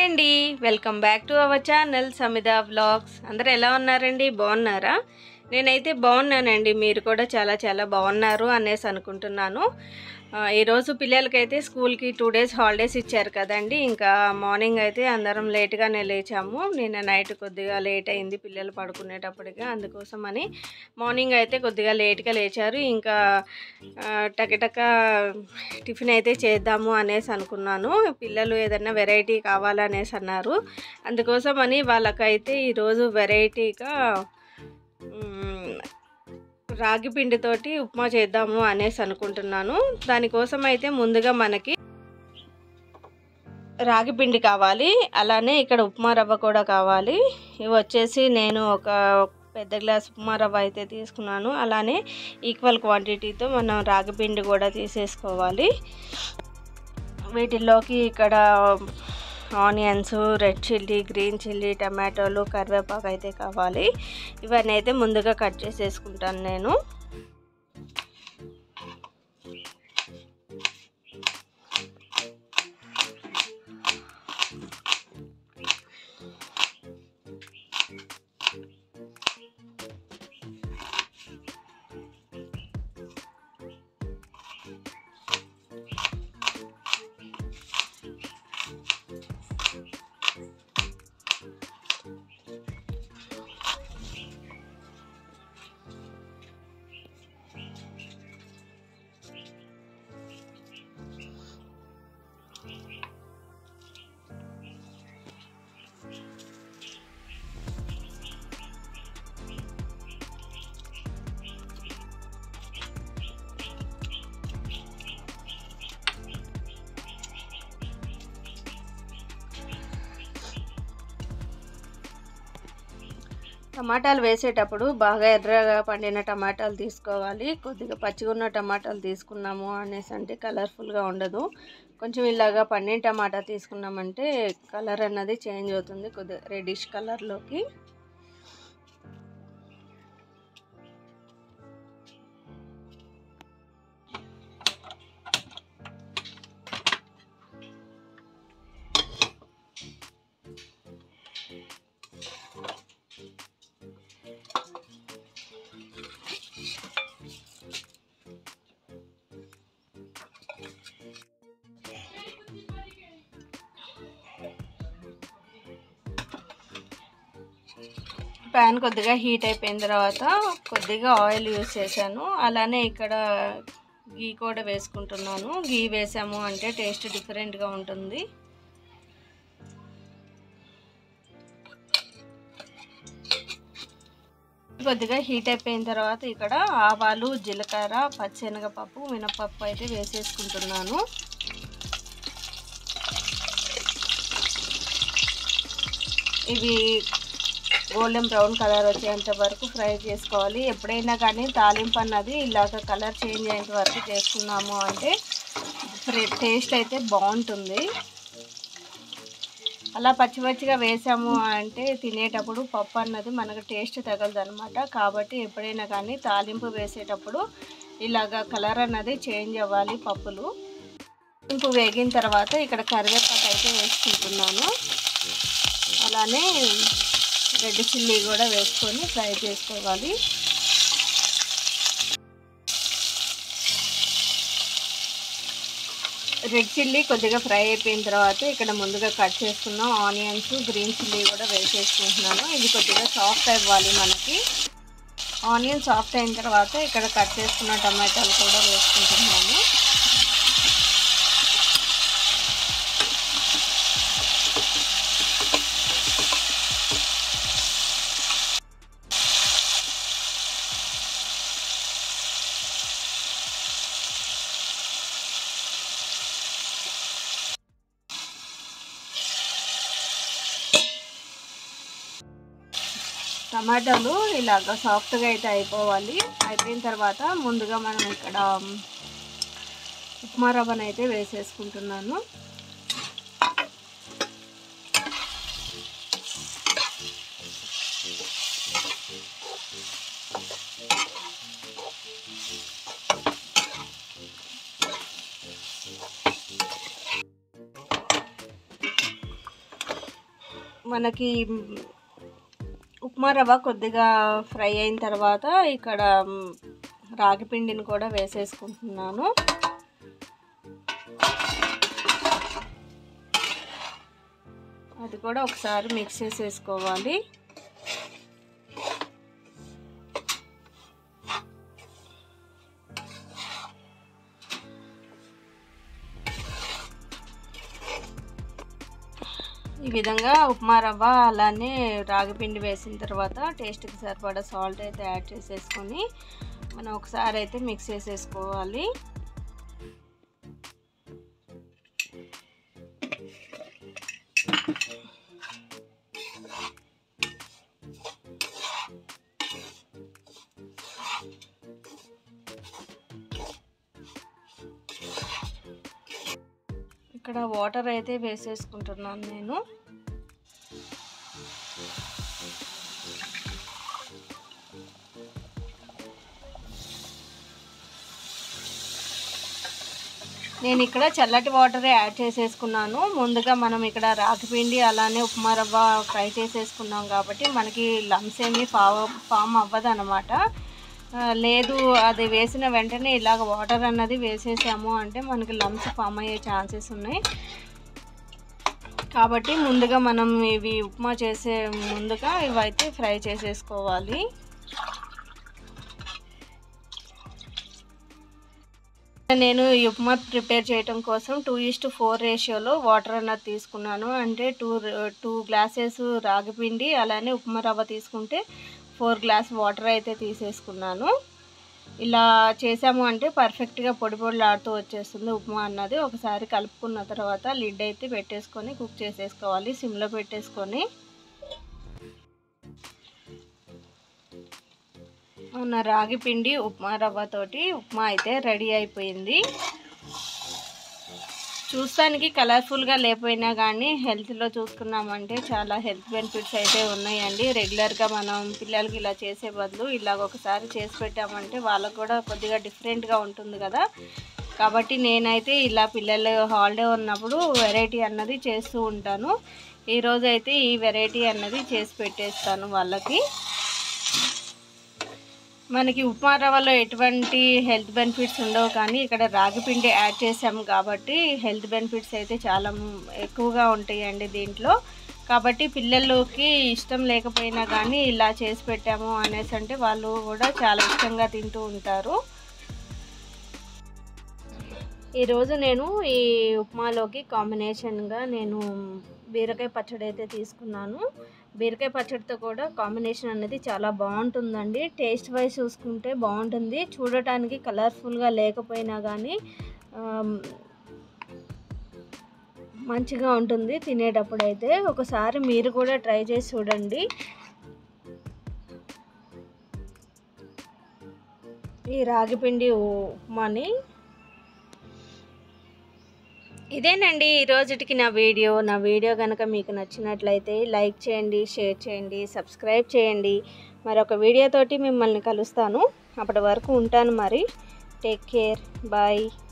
అండి welcome back to our channel Samitha vlogs అందరూ ఎలా ఉన్నారండి బాగున్నారా నేనైతే బాగున్నానండి మీరు కూడా చాలా చాలా బాగున్నారు అనేసి అనుకుంటున్నాను ఆ, ఈరోజు పిల్లలకైతే స్కూల్కి టూ డేస్ హాలిడేస్ ఇచ్చారు కదండి ఇంకా మార్నింగ్ అయితే అందరం లేట్గానే లేచాము నిన్న నైట్ కొద్దిగా లేట్ అయింది పిల్లలు పడుకునేటప్పటికి అందుకోసం అని మార్నింగ్ అయితే కొద్దిగా లేట్గా లేచారు ఇంకా ఆ, టకటక టిఫిన్ అయితే చేద్దాము అనేసి అనుకున్నాను పిల్లలు ఏదైనా వెరైటీ కావాలనేసి అన్నారు అందుకోసం అని వాళ్ళకైతే ఈరోజు వెరైటీగా మ్, రాగి పిండితోటి ఉప్మా చేద్దాము అనేసి అనుకుంటున్నాను దానికోసం అయితే ముందుగా మనకి రాగి పిండి కావాలి అలానే ఇక్కడ ఉప్మా రవ్వ కూడా కావాలి ఇవి వచ్చేసి నేను ఒక పెద్ద గ్లాస్ ఉప్మా రవ్వ అయితే తీసుకున్నాను అలానే ఈక్వల్ క్వాంటిటీతో మనం రాగి పిండి కూడా తీసేసుకోవాలి వీటిల్లోకి ఇక్కడ onions red chilli green chilli టమాటోలు కరివేపాకు అయితే కావాలి ఇవన్నీ అయితే ముందుగా కట్ చేసేసుకుంటాను నేను టమాటాలు వేసేటప్పుడు బాగా ఎర్రగా పండిన టమాటాలు తీసుకోవాలి కొద్దిగా పచ్చిగా ఉన్న టమాటాలు తీసుకున్నాము అనేసి అంటే కలర్ఫుల్గా ఉండదు కొంచెం ఇలాగా పండిన టమాటా తీసుకున్నామంటే కలర్ అన్నది చేంజ్ అవుతుంది కొద్దిగా రెడిష్ కలర్లోకి ప్యాన్ కొద్దిగా హీట్ అయిపోయిన తర్వాత కొద్దిగా ఆయిల్ యూస్ చేశాను అలానే ఇక్కడ గీ కూడా వేసుకుంటున్నాను గీ వేసాము అంటే టేస్ట్ డిఫరెంట్గా ఉంటుంది కొద్దిగా హీట్ అయిపోయిన తర్వాత ఇక్కడ ఆవాలు జీలకర్ర పచ్చెనగపప్పు మినపప్పు అయితే వేసేసుకుంటున్నాను ఇవి గోల్డెన్ బ్రౌన్ కలర్ వచ్చేంత వరకు ఫ్రై చేసుకోవాలి ఎప్పుడైనా కానీ తాలింపు అన్నది ఇలాగ కలర్ చేంజ్ అయ్యేంత వరకు చేసుకున్నాము అంటే టేస్ట్ అయితే బాగుంటుంది అలా పచ్చి పచ్చిగా వేసాము అంటే తినేటప్పుడు పప్పు అన్నది మనకు టేస్ట్ తగలదు అనమాట కాబట్టి ఎప్పుడైనా కానీ తాలింపు వేసేటప్పుడు ఇలాగ కలర్ అన్నది చేంజ్ అవ్వాలి పప్పులు తాలింపు వేగిన తర్వాత ఇక్కడ కరివేపాకు అయితే వేసుకుంటున్నాను అలానే రెడ్ చిల్లీ కూడా వేసుకొని ఫ్రై చేసుకోవాలి రెడ్ చిల్లీ కొద్దిగా ఫ్రై అయిపోయిన తర్వాత ఇక్కడ ముందుగా కట్ చేసుకున్న ఆనియన్స్ గ్రీన్ చిల్లీ కూడా వేసేసుకుంటున్నాను ఇది కొద్దిగా సాఫ్ట్ అవ్వాలి మనకి ఆనియన్ సాఫ్ట్ అయిన తర్వాత ఇక్కడ కట్ చేసుకున్న టమాటాలు కూడా వేసుకుంటున్నాను టమాటాలు ఇలాగ సాఫ్ట్గా అయితే అయిపోవాలి అయిపోయిన తర్వాత ముందుగా మనం ఇక్కడ ఉప్మా రవ్వను అయితే వేసేసుకుంటున్నాను మనకి ఉప్మా రవ్వ కొద్దిగా ఫ్రై అయిన తర్వాత ఇక్కడ రాగి పిండిని కూడా వేసేసుకుంటున్నాను అది కూడా ఒకసారి మిక్స్ చేసేసుకోవాలి ఈ విధంగా ఉప్మా రవ్వ అలానే రాగిపిండి వేసిన తర్వాత టేస్ట్కి సరిపడా సాల్ట్ అయితే యాడ్ చేసేసుకొని మనం ఒకసారి అయితే మిక్స్ చేసేసుకోవాలి ఇక్కడ వాటర్ అయితే వేసేసుకుంటున్నాను నేను నేను ఇక్కడ చల్లటి వాటరే యాడ్ చేసేసుకున్నాను ముందుగా మనం ఇక్కడ రాగిపిండి అలానే ఉప్మా రవ్వ ఫ్రై చేసేసుకున్నాం కాబట్టి మనకి లమ్స్ ఏమీ ఫామ్ ఫామ్ అవ్వదు అనమాట లేదు అది వేసిన వెంటనే ఇలాగ వాటర్ అన్నది వేసేసాము అంటే మనకి లమ్స్ ఫామ్ అయ్యే ఛాన్సెస్ ఉన్నాయి కాబట్టి ముందుగా మనం ఇవి ఉప్మా చేసే ముందుగా ఇవైతే ఫ్రై చేసేసుకోవాలి నేను ఈ ఉప్మా ప్రిపేర్ చేయడం కోసం టూ ఈస్ట్ ఫోర్ రేషియోలో వాటర్ అన్నది తీసుకున్నాను అంటే టూ టూ గ్లాసెస్ రాగిపిండి అలానే ఉప్మా రవ్వ తీసుకుంటే ఫోర్ గ్లాస్ వాటర్ అయితే తీసేసుకున్నాను ఇలా చేసాము అంటే పర్ఫెక్ట్గా పొడి పొడిలాడుతూ వచ్చేస్తుంది ఉప్మా అన్నది ఒకసారి కలుపుకున్న తర్వాత లిడ్ అయితే పెట్టేసుకొని కుక్ చేసేసుకోవాలి సిమ్లో పెట్టేసుకొని మన రాగి పిండి ఉప్మా రవ్వతోటి ఉప్మా అయితే రెడీ అయిపోయింది చూస్తానికి కలర్ఫుల్గా లేకపోయినా కానీ హెల్త్లో చూసుకున్నామంటే చాలా హెల్త్ బెనిఫిట్స్ అయితే ఉన్నాయండి రెగ్యులర్గా మనం పిల్లలకి ఇలా చేసే బదులు ఇలాగ ఒకసారి చేసి పెట్టామంటే వాళ్ళకు కూడా కొద్దిగా డిఫరెంట్గా ఉంటుంది కదా కాబట్టి నేనైతే ఇలా పిల్లలు హాలిడే ఉన్నప్పుడు వెరైటీ అన్నది చేస్తూ ఉంటాను ఈరోజు అయితే ఈ వెరైటీ అన్నది చేసి పెట్టేస్తాను వాళ్ళకి మనకి ఉప్మా రవ్వలో ఎటువంటి హెల్త్ బెనిఫిట్స్ ఉండవు కానీ ఇక్కడ రాగి పిండి యాడ్ చేసాము కాబట్టి హెల్త్ బెనిఫిట్స్ అయితే చాలా ఎక్కువగా ఉంటాయండి దీంట్లో కాబట్టి పిల్లలకి ఇష్టం లేకపోయినా కానీ ఇలా చేసి పెట్టాము అనేసి అంటే వాళ్ళు కూడా చాలా ఇష్టంగా తింటూ ఉంటారు ఈరోజు నేను ఈ ఉప్మాలోకి కాంబినేషన్గా నేను బీరకాయ పచ్చడి అయితే తీసుకున్నాను బీరకాయ పచ్చడితో కూడా కాంబినేషన్ అనేది చాలా బాగుంటుందండి టేస్ట్ వైజ్ చూసుకుంటే బాగుంటుంది చూడటానికి కలర్ఫుల్గా లేకపోయినా కానీ మంచిగా ఉంటుంది తినేటప్పుడు అయితే ఒకసారి మీరు కూడా ట్రై చేసి చూడండి ఈ రాగిపిండి ఉప్మాని ఇదేనండి ఈ రోజుటికి నా వీడియో నా వీడియో కనుక మీకు నచ్చినట్లయితే లైక్ చేయండి షేర్ చేయండి సబ్స్క్రైబ్ చేయండి మరొక వీడియోతోటి మిమ్మల్ని కలుస్తాను అప్పటి వరకు ఉంటాను మరి టేక్ కేర్ బాయ్